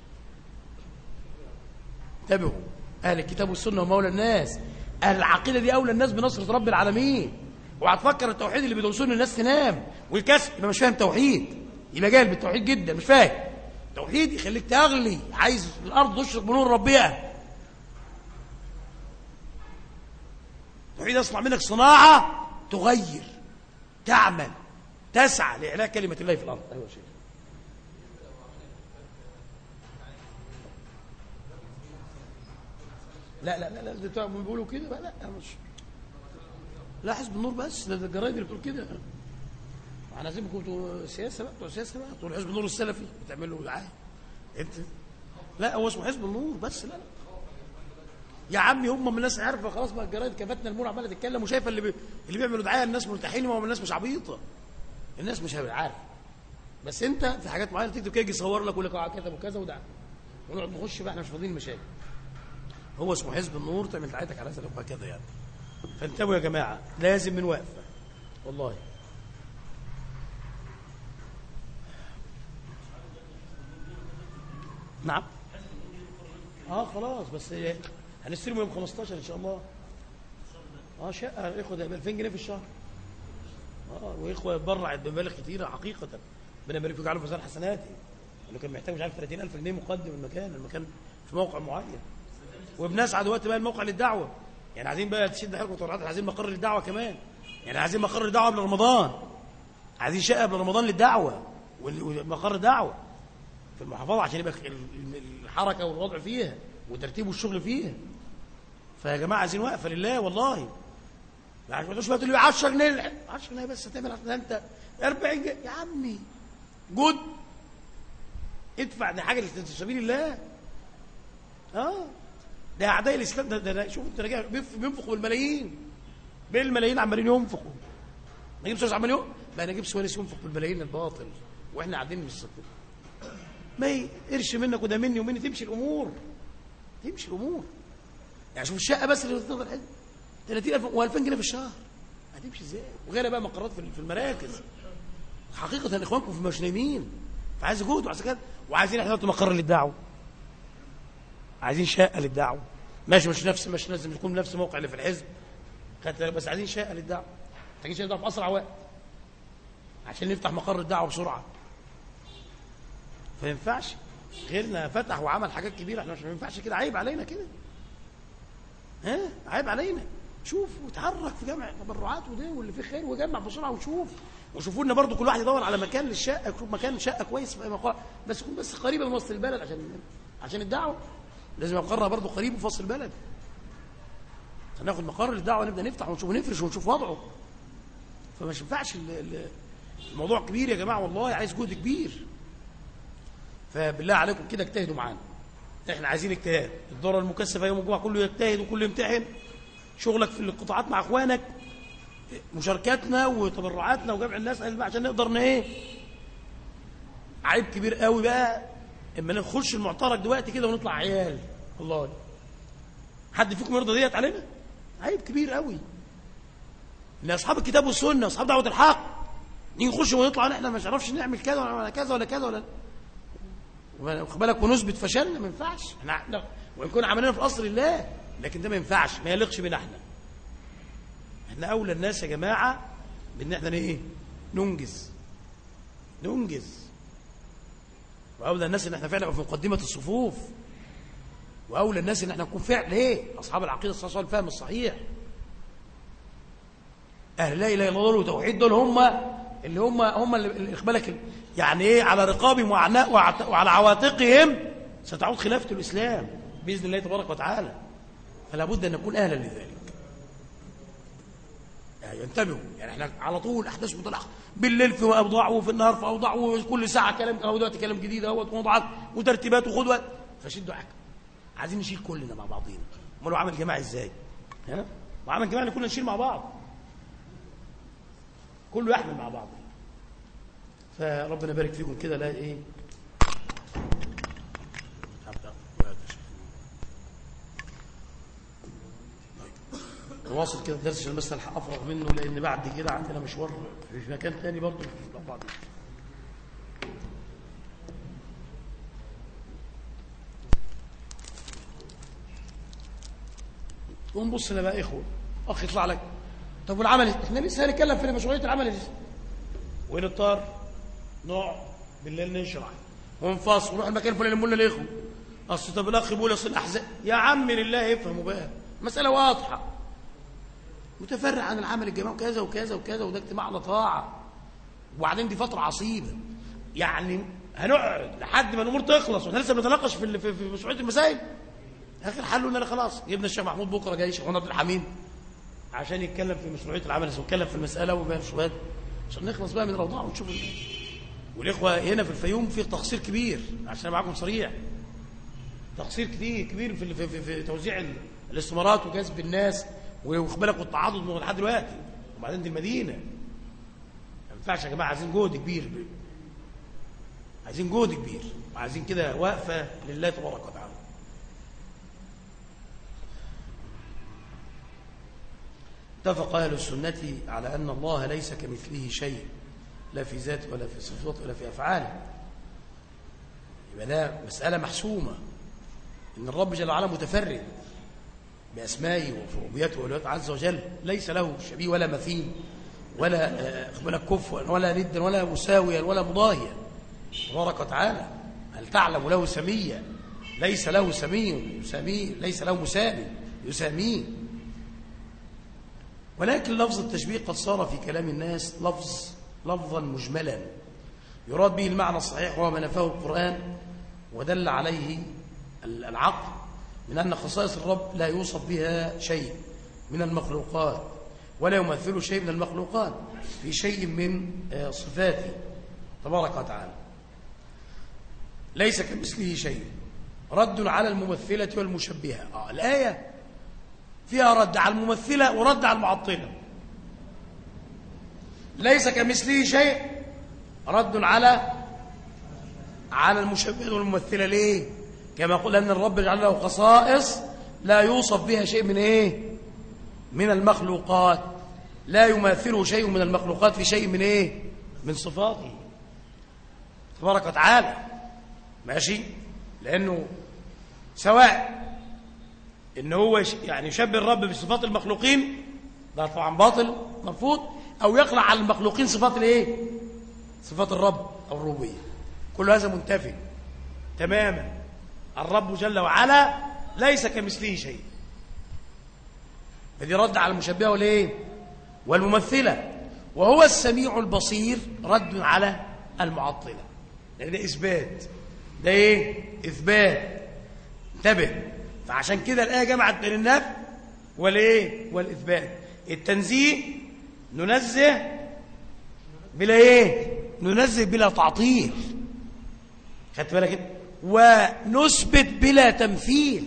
انتبهوا أهل الكتاب والسنة ومولى الناس أهل العقيدة دي أولى الناس بنصرة رب العالمين وهتفكر التوحيد اللي بيدرسونه الناس تنام والكسب يبقى مش فاهم توحيد يبقى جاهل بالتوحيد جدا مش فاهم توحيد يخليك تغلي عايز الأرض تشرق بنور ربها توحيد يصنع منك صناعة تغير تعمل تسعى لإعلاء كلمة الله في الأرض أيوة شيخ لا لا لا لا ده بيقولوا كده بقى لا مش لا حزب النور بس ده الجرايد اللي بتقول كده احنا عايزينكم بتوع سياسه بقى بتوع سياسه بقى بتوع حزب النور السلفي بتعملوا دعايه انت لا هو اسمه حزب النور بس لا لا يا عمي هم من الناس عارفه خلاص بقى الجرايد كفتنا المور عماله تتكلم وشايفه اللي بي... اللي بيعملوا دعايه الناس مرتاحين وهم الناس مش عبيطه الناس مش عارف بس انت في حاجات معينه تكتب كده يجي يصور لك ويقول لك اه كتب وكذا ودعا ونقعد نخش بقى احنا مش فاضيين مشاكل هو اسمه حزب النور تعمل دعايتك على سلف كذا يعني فانتبهوا يا جماعه لازم من وقفه والله نعم اه خلاص بس هنستلمه يوم 15 ان شاء الله اه شقه ياخد 2000 جنيه في الشهر اه واخوه يتبرع بمبالغ كثيره حقيقه ربنا يبارك فيك يجعله في ميزان حسناتي انه كان محتاج مش عارف 30000 جنيه مقدم المكان المكان في موقع معين وبنسعى دلوقتي بقى الموقع للدعوه يعني عايزين بقى تشد حيلكم وتوعدوا عايزين مقر للدعوه كمان يعني عايزين مقر للدعوه قبل رمضان عايزين شقه قبل رمضان للدعوه ومقر دعوة في المحافظة عشان يبقى الحركة والوضع فيها وترتيب والشغل فيها فيا جماعة عايزين واقفة لله والله يعني ما تقولش بقى تقول لي 10 جنيه 10 جنيه بس هتعمل انت 40 جنيه يا عمي جود ادفع دي حاجه في سبيل الله اه ده اعداء الاسلام ده, ده شوف انت راجع بينفقوا بالملايين بالملايين عمالين ينفقوا نجيب سويس عمال ينفق لا نجيب سويس ينفق بالملايين الباطل واحنا قاعدين مش ما يقرش منك وده مني ومني تمشي الامور تمشي الامور يعني شوف الشقه بس اللي تقدر 30000 و2000 جنيه في الشهر هتمشي ازاي وغيرها بقى مقرات في المراكز حقيقه اخوانكم في مش نايمين فعايز جهد وعايز كده وعايزين احنا مقر للدعوه عايزين شقه للدعوه ماشي مش نفس مش لازم يكون نفس الموقع اللي في الحزب بس عايزين شقه للدعوه محتاجين شقه في اسرع وقت عشان نفتح مقر الدعوه بسرعه فما ينفعش غيرنا فتح وعمل حاجات كبيره احنا مش ما ينفعش كده عيب علينا كده ها عيب علينا شوف وتحرك في جمع تبرعات وده واللي فيه خير وجمع بسرعه وشوف وشوفوا لنا برضه كل واحد يدور على مكان للشقه يشوف مكان شقه كويس في مقر بس يكون بس قريبه من وسط البلد عشان عشان الدعوه لازم مقرها برضه قريب في وسط البلد هناخد مقر للدعوه نبدا نفتح ونشوف نفرش ونشوف وضعه فمش ينفعش الموضوع كبير يا جماعه والله عايز جهد كبير فبالله عليكم كده اجتهدوا معانا احنا عايزين اجتهاد الدوره المكثفه يوم الجمعه كله يجتهد وكله يمتحن شغلك في القطاعات مع اخوانك مشاركاتنا وتبرعاتنا وجمع الناس عشان نقدر ايه عيب كبير قوي بقى اما نخش المعترك دلوقتي كده ونطلع عيال والله حد فيكم يرضى ديت علينا عيب كبير قوي ان اصحاب الكتاب والسنه اصحاب دعوه الحق نيجي نخش ونطلع احنا ما نعرفش نعمل كذا ولا كذا ولا كذا ولا واخد بالك ونثبت فشلنا ما ينفعش احنا وان كنا عملنا في اصل الله لكن ده ما ينفعش ما يليقش بنا احنا احنا اولى الناس يا جماعه بان احنا ايه ننجز ننجز واولى الناس ان احنا فعلا في مقدمه الصفوف واولى الناس ان احنا نكون فعل ايه اصحاب العقيده الصحيحه الفهم الصحيح اهل لا اله الا الله وتوحيد دول هم اللي هم هم اللي بالك يعني ايه على رقابهم وعلى عواتقهم ستعود خلافه الاسلام باذن الله تبارك وتعالى فلا بد ان نكون اهلا لذلك يعني ينتبهوا يعني احنا على طول احداث مطلقه بالليل في اوضاع وفي النهار في اوضاع وكل ساعه كلام اهو دلوقتي كلام جديد اهوت وموضوعات وترتيبات وخدوه فشدوا حاجه عايزين نشيل كلنا مع بعضينا امال هو عمل جماعي ازاي ها وعمل جماعي كلنا نشيل مع بعض كله يحمل مع بعض فربنا يبارك فيكم كده لا ايه نواصل كده الدرس عشان بس الحق افرغ منه لان بعد كده عندنا مشوار في مكان ثاني برضه في بعض ونبص لنا بقى اخوه اخ يطلع لك طب والعمل احنا لسه هنتكلم في مشروعيه العمل لسه وين الطار نقعد بالليل نشرح ونفصل ونروح المكان الفلاني نقول الاخوه اصل طب الاخ بيقول اصل الاحزاب يا عم لله افهموا بقى مساله واضحه متفرع عن العمل الجماعي وكذا وكذا وكذا وده اجتماع على طاعه وبعدين دي فتره عصيبه يعني هنقعد لحد ما الامور تخلص واحنا لسه بنتناقش في في, في مشروعيه المسائل اخر حل ان انا خلاص جبنا الشيخ محمود بكره جاي شيخ عبد الحميد عشان يتكلم في مشروعيه العمل ويتكلم في المساله وبقى شويه عشان نخلص بقى من الاوضاع ونشوف والاخوه هنا في الفيوم في تقصير كبير عشان معاكم صريح تقصير كتير كبير في, في, في, في توزيع الاستثمارات وجذب الناس واخد بالك والتعاضد من لحد دلوقتي وبعدين دي المدينه ما ينفعش يا جماعه عايزين جهد كبير عايزين جهد كبير وعايزين كده واقفه لله تبارك وتعالى اتفق اهل السنه على ان الله ليس كمثله شيء لا في ذاته ولا في صفاته ولا في افعاله يبقى ده مساله محسومه ان الرب جل وعلا متفرد بأسمائه وفربيته والولايات عز وجل ليس له شبيه ولا مثيل ولا ولا آه، كفوا ولا ندا ولا مساويا ولا مضاهيا تبارك وتعالى هل تعلم له سميا ليس له سمي يسامي ليس له مسامي يساميه ولكن لفظ التشبيه قد صار في كلام الناس لفظ لفظا مجملا يراد به المعنى الصحيح وهو ما نفاه القرآن ودل عليه العقل من أن خصائص الرب لا يوصف بها شيء من المخلوقات ولا يمثل شيء من المخلوقات في شيء من آه، صفاته تبارك وتعالى ليس كمثله شيء رد على الممثلة والمشبهة آه الآية فيها رد على الممثلة ورد على المعطلة ليس كمثله شيء رد على على المشبهة والممثلة ليه كما قل أن الرب جعل له خصائص لا يوصف بها شيء من إيه من المخلوقات لا يماثله شيء من المخلوقات في شيء من إيه من صفاته تبارك وتعالى ماشي لأنه سواء إن هو يعني يشبه الرب بصفات المخلوقين ده طبعا باطل مرفوض أو يقلع على المخلوقين صفات الإيه صفات الرب أو الربوبية كل هذا منتفي تماما الرب جل وعلا ليس كمثله شيء فدي رد على المشبهه والايه والممثله وهو السميع البصير رد على المعطله لان ده اثبات ده ايه اثبات انتبه فعشان كده الايه جمعت بين النفي والايه والاثبات التنزيه ننزه بلا ايه ننزه بلا تعطيل خدت بالك ونثبت بلا تمثيل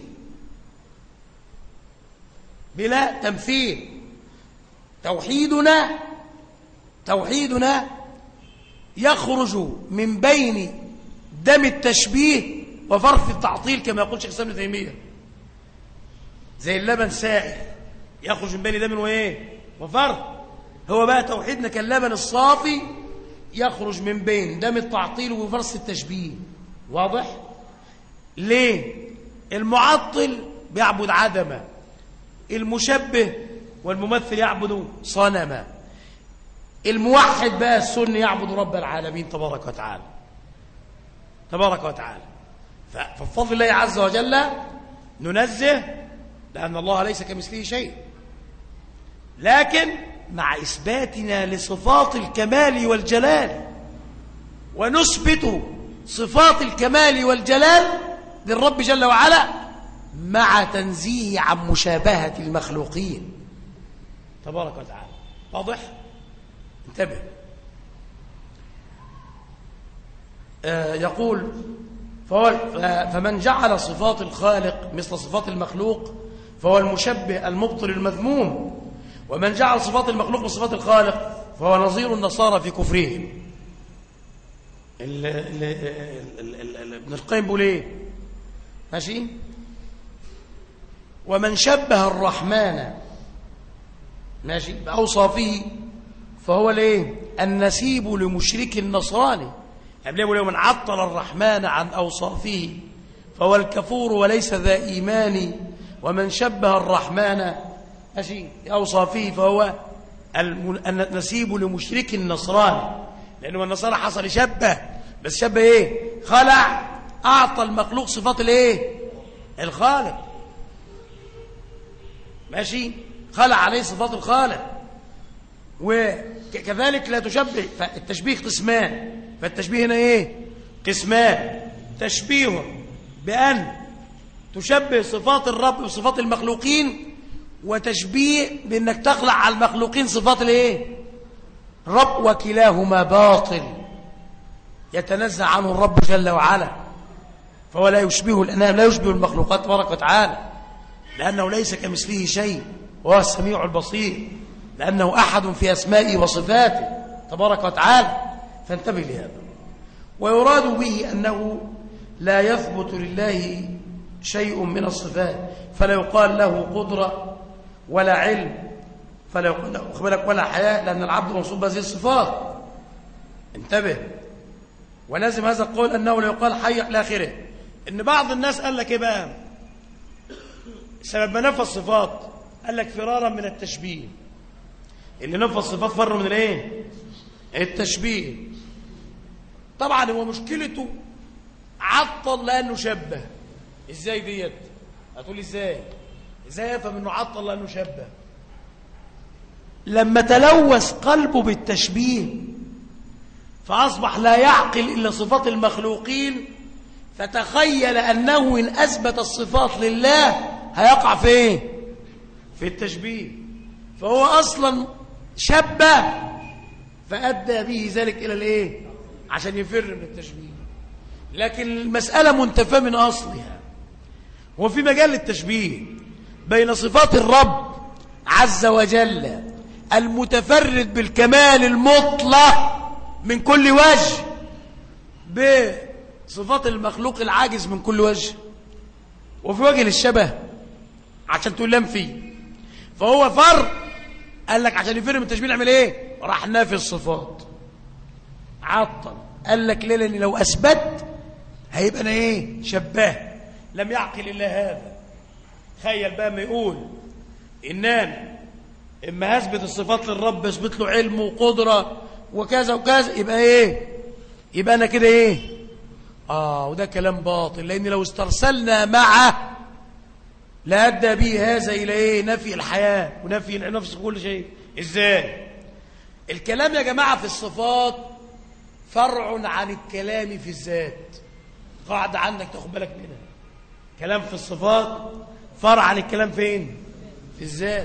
بلا تمثيل توحيدنا توحيدنا يخرج من بين دم التشبيه وفرف التعطيل كما يقول شيخ ابن تيميه زي اللبن سائل يخرج من بين دم وايه وفرف هو بقى توحيدنا كاللبن الصافي يخرج من بين دم التعطيل وفرس التشبيه واضح ليه المعطل بيعبد عدما المشبه والممثل يعبد صنما الموحد بقى السني يعبد رب العالمين تبارك وتعالى تبارك وتعالى فبفضل الله عز وجل ننزه لأن الله ليس كمثله شيء لكن مع إثباتنا لصفات الكمال والجلال ونثبت صفات الكمال والجلال للرب جل وعلا مع تنزيه عن مشابهة المخلوقين تبارك وتعالى واضح انتبه آه يقول فهو فمن جعل صفات الخالق مثل صفات المخلوق فهو المشبه المبطل المذموم ومن جعل صفات المخلوق بصفات الخالق فهو نظير النصارى في كفرهم ابن القيم بيقول ايه ماشي ومن شبه الرحمن ماشي باوصافه فهو الايه النسيب لمشرك النصراني قبل من عطل الرحمن عن اوصافه فهو الكفور وليس ذا ايمان ومن شبه الرحمن ماشي باوصافه فهو النسيب لمشرك النصراني لانه النصارى حصل يشبه بس شبه ايه خلع اعطى المخلوق صفات الايه الخالق ماشي خلع عليه صفات الخالق وكذلك لا تشبه فالتشبيه قسمان فالتشبيه هنا ايه قسمان تشبيه بأن تشبه صفات الرب بصفات المخلوقين وتشبيه بأنك تخلع على المخلوقين صفات الايه الرب وكلاهما باطل يتنزع عنه الرب جل وعلا فهو لا يشبه الأنام لا يشبه المخلوقات تبارك وتعالى لأنه ليس كمثله شيء وهو السميع البصير لأنه أحد في أسمائه وصفاته تبارك وتعالى فانتبه لهذا ويراد به أنه لا يثبت لله شيء من الصفات فلا يقال له قدرة ولا علم فلا يقال له ولا حياة لأن العبد منصوب بهذه الصفات انتبه ولازم هذا القول أنه لا يقال حي إلى آخره إن بعض الناس قال لك إيه بقى سبب ما نفى الصفات قال لك فرارا من التشبيه اللي نفى الصفات فر من الايه التشبيه طبعا هو مشكلته عطل لانه شبه ازاي ديت هتقول ازاي ازاي يفهم انه عطل لانه شبه لما تلوث قلبه بالتشبيه فأصبح لا يعقل إلا صفات المخلوقين فتخيل أنه إن أثبت الصفات لله هيقع في إيه؟ في التشبيه فهو أصلا شبه فأدى به ذلك إلى الإيه؟ عشان يفر من التشبيه لكن المسألة منتفى من أصلها هو في مجال للتشبيه بين صفات الرب عز وجل المتفرد بالكمال المطلق من كل وجه بصفات المخلوق العاجز من كل وجه وفي وجه للشبه عشان تقول لم فيه فهو فرق قال لك عشان يفر من التشبيه نعمل ايه راح نافي الصفات عطل قال لك ليه لان لو اثبت هيبقى انا ايه شباه لم يعقل الا هذا تخيل بقى ما يقول ان انا اما هثبت الصفات للرب اثبت له علم وقدره وكذا وكذا يبقى ايه يبقى انا كده ايه اه وده كلام باطل لان لو استرسلنا معه لأدى به هذا إلى إيه نفي الحياة ونفي نفس كل شيء إزاي الكلام يا جماعة في الصفات فرع عن الكلام في الذات قاعدة عندك تاخد بالك منها كلام في الصفات فرع عن الكلام فين في الذات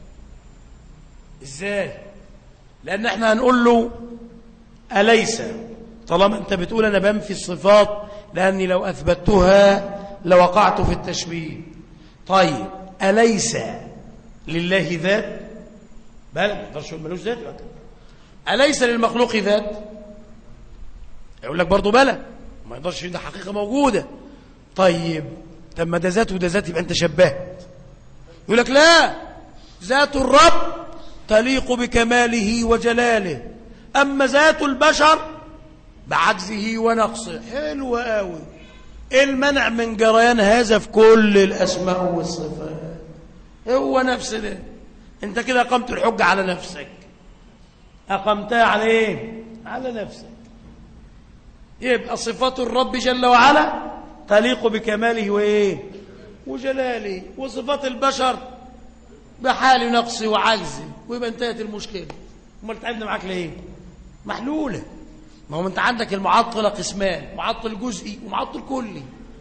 ازاي لان احنا هنقول له اليس طالما انت بتقول انا بنفي الصفات لاني لو اثبتها لوقعت في التشبيه طيب اليس لله ذات بلى ما يقدرش يقول ملوش ذات يبقى كده. اليس للمخلوق ذات يقول لك برضه بلى ما يقدرش ده حقيقه موجوده طيب طب ما ده ذات وده ذات يبقى انت شبهت يقول لك لا ذات الرب تليق بكماله وجلاله أما ذات البشر بعجزه ونقصه حلو قوي ايه المنع من جريان هذا في كل الأسماء والصفات هو نفس ده انت كده أقمت الحجة على نفسك أقمتها على ايه على نفسك يبقى صفات الرب جل وعلا تليق بكماله وايه وجلاله وصفات البشر بحال نقص وعجز ويبقى انتهت المشكله امال تعبنا معاك ليه محلوله ما هو انت عندك المعطله قسمان معطل جزئي ومعطل كلي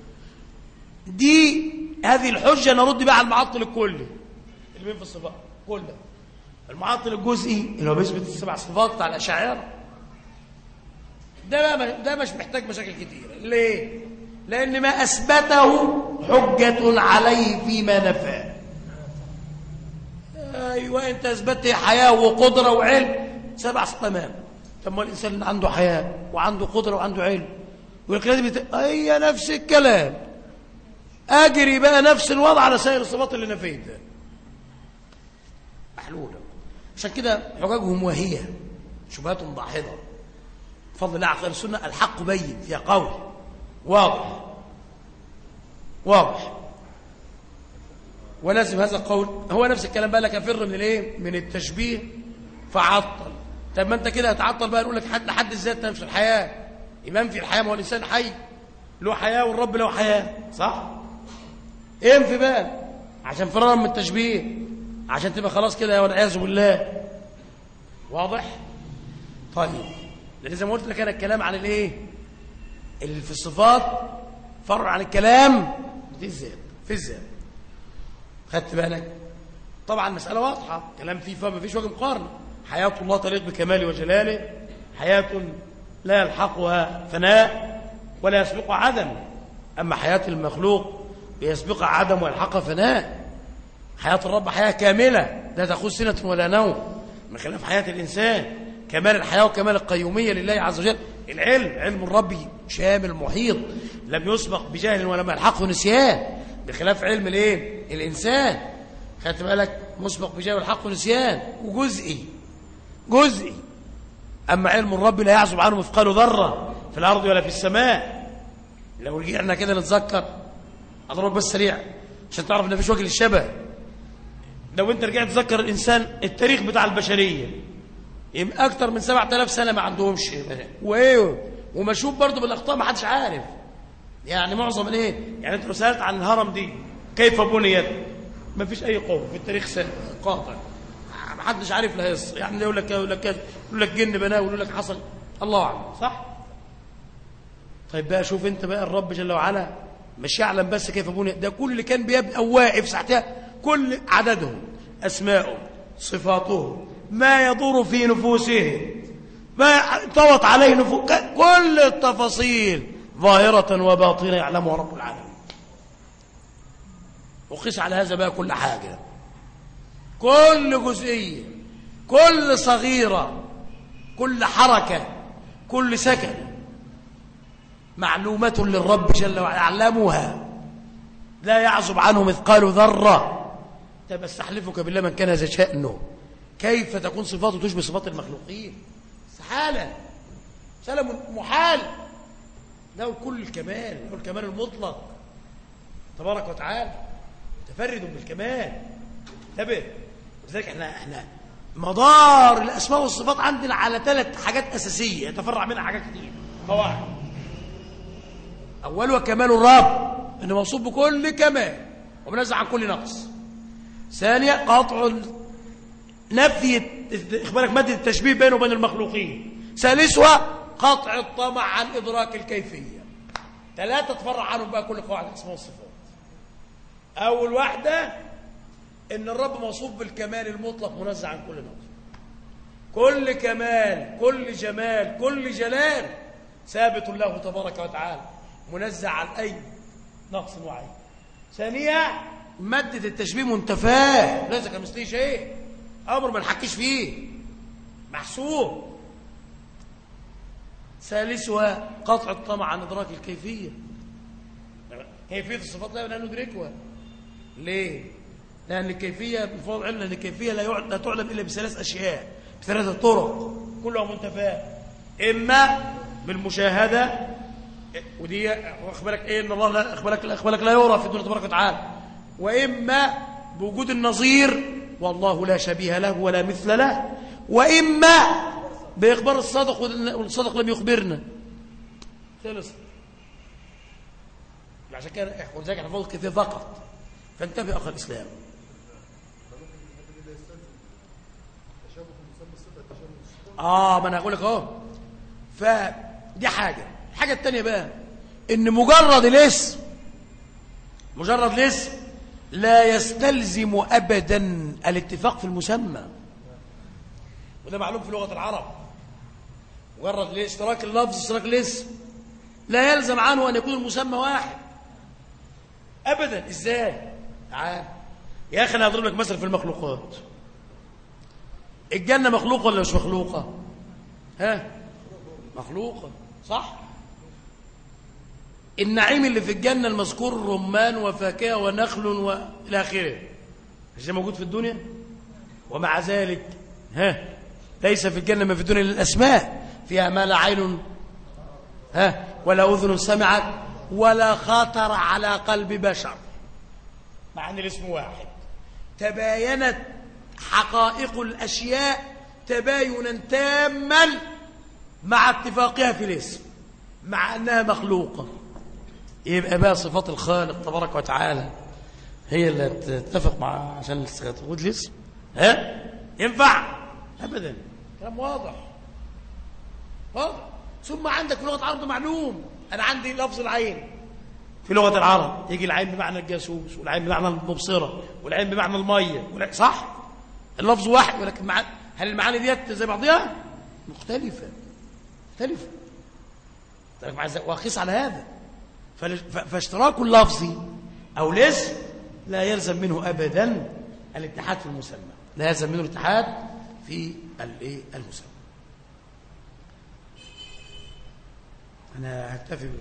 دي هذه الحجه نرد بقى على المعطل الكلي اللي بين في الصفات كله المعطل الجزئي اللي هو بيثبت السبع صفات بتاع الاشاعره ده بقى ده مش محتاج مشاكل كتيره ليه لان ما اثبته حجه عليه فيما نفاه ايوه انت اثبتت حياه وقدره وعلم سبع تمام طب ما الانسان اللي عنده حياه وعنده قدره وعنده علم والكلام بت... هي نفس الكلام اجري بقى نفس الوضع على سائر الصفات اللي نفيتها محلوله عشان كده حججهم وهي شبهات ضاحضه بفضل الله عقل السنه الحق بين فيها قول واضح واضح ولازم هذا القول هو نفس الكلام بقى لك افر من الايه من التشبيه فعطل طب ما انت كده هتعطل بقى نقول لك حد لحد الذات نفس الحياه امام في الحياه ما هو الانسان حي له حياه والرب له حياه صح انفي بقى عشان فرارا من التشبيه عشان تبقى خلاص كده والعياذ بالله واضح طيب لان زي ما قلت لك انا الكلام عن الايه اللي في الصفات فرع عن الكلام في الذات في الذات خدت بالك طبعا مسألة واضحة كلام فيه فما فيش وجه مقارنة حياة الله تليق بكماله وجلاله حياة لا يلحقها فناء ولا يسبقها عدم أما حياة المخلوق يسبقها عدم ويلحقها فناء حياة الرب حياة كاملة لا تأخذ سنة ولا نوم من خلاف حياة الإنسان كمال الحياة وكمال القيومية لله عز وجل العلم علم الرب شامل محيط لم يسبق بجهل ولم يلحقه نسيان بخلاف علم الايه الانسان خدت بالك مسبق بجاه الحق نسيان وجزئي جزئي اما علم الرب لا يعزب عنه مثقال ذره في الارض ولا في السماء لو رجعنا كده نتذكر اضرب بس سريع عشان تعرف ان مفيش وجه للشبه لو انت رجعت تذكر الانسان التاريخ بتاع البشريه يبقى اكتر من 7000 سنه ما عندهمش وايه ومشوب برضه بالاخطاء ما حدش عارف يعني معظم الايه يعني انت لو سالت عن الهرم دي كيف بنيت ما فيش اي قول في التاريخ قاطع ما حدش عارف لها يعني يقول لك يقول لك يقول لك جن بناه ويقول لك حصل الله أعلم صح طيب بقى شوف انت بقى الرب جل وعلا مش يعلم بس كيف بني ده كل اللي كان بيبقى واقف ساعتها كل عددهم أسماؤهم صفاتهم ما يدور في نفوسهم ما طوت عليه نفوس كل التفاصيل ظاهرة وباطنة يعلمها رب العالمين وقيس على هذا بقى كل حاجة كل جزئية كل صغيرة كل حركة كل سكن معلومة للرب جل وعلا يعلمها لا يعزب عنه مثقال ذرة طيب استحلفك بالله من كان هذا شأنه كيف تكون صفاته تشبه صفات المخلوقين استحالة سلام محال له كل الكمال له الكمال المطلق تبارك وتعالى متفرد بالكمال انتبه ولذلك احنا احنا مدار الاسماء والصفات عندنا على ثلاث حاجات اساسيه يتفرع منها حاجات كتير قواعد اولها كمال الرب انه موصوف بكل كمال ومنزع عن كل نقص ثانيا قطع نفي اخبارك ماده التشبيه بينه وبين المخلوقين ثالثها قطع الطمع عن ادراك الكيفيه ثلاثه تفرع عنهم بقى كل قواعد الاسماء والصفات اول واحده ان الرب موصوف بالكمال المطلق منزع عن كل نقص كل كمال كل جمال كل جلال ثابت له تبارك وتعالى منزع عن اي نقص وعيب ثانيا مادة التشبيه منتفاه ليس كمثله شيء أمر ما نحكيش فيه محسوب ثالثها قطع الطمع عن إدراك الكيفية كيفية الصفات لا ندركها ليه؟ لأن الكيفية بفضل علم لأن الكيفية لا, لا تعلم إلا بثلاث أشياء بثلاثة طرق كلها منتفاة إما بالمشاهدة ودي أخبرك إيه إن الله لا أخبرك, أخبرك لا يرى في الدنيا تبارك وتعالى وإما بوجود النظير والله لا شبيه له ولا مثل له وإما بإخبار الصادق والصادق لم يخبرنا خلص عشان كده ولذلك احنا فوق كثير فقط فانتبه أخ الإسلام آه ما أنا أقول لك أهو فدي حاجة الحاجة الثانية بقى إن مجرد الاسم مجرد الاسم لا يستلزم أبدا الاتفاق في المسمى وده معلوم في لغة العرب مجرد الاشتراك اللفظ اشتراك الاسم لا يلزم عنه أن يكون المسمى واحد أبدا إزاي تعال يا أخي أنا أضرب لك مثل في المخلوقات الجنة مخلوقة ولا مش مخلوقة ها مخلوقة صح النعيم اللي في الجنة المذكور رمان وفاكهة ونخل وإلى آخره مش ده موجود في الدنيا ومع ذلك ها ليس في الجنة ما في الدنيا للأسماء فيها ما لا عين ها ولا أذن سمعت ولا خاطر على قلب بشر مع أن الاسم واحد تباينت حقائق الأشياء تباينا تاما مع اتفاقها في الاسم مع أنها مخلوقة يبقى بقى صفات الخالق تبارك وتعالى هي اللي تتفق مع عشان تقول الاسم ها ينفع ابدا كلام واضح واضح ثم عندك في لغه العرب معلوم انا عندي لفظ العين في لغه العرب يجي العين بمعنى الجاسوس والعين بمعنى المبصره والعين بمعنى الميه صح اللفظ واحد ولكن مع... هل المعاني ديت زي بعضها مختلفه مختلفه وقيس على هذا فاشتراك اللفظ أو الاسم لا يلزم منه أبدا الاتحاد في المسمى لا يلزم منه الاتحاد في المسمى أنا هكتفي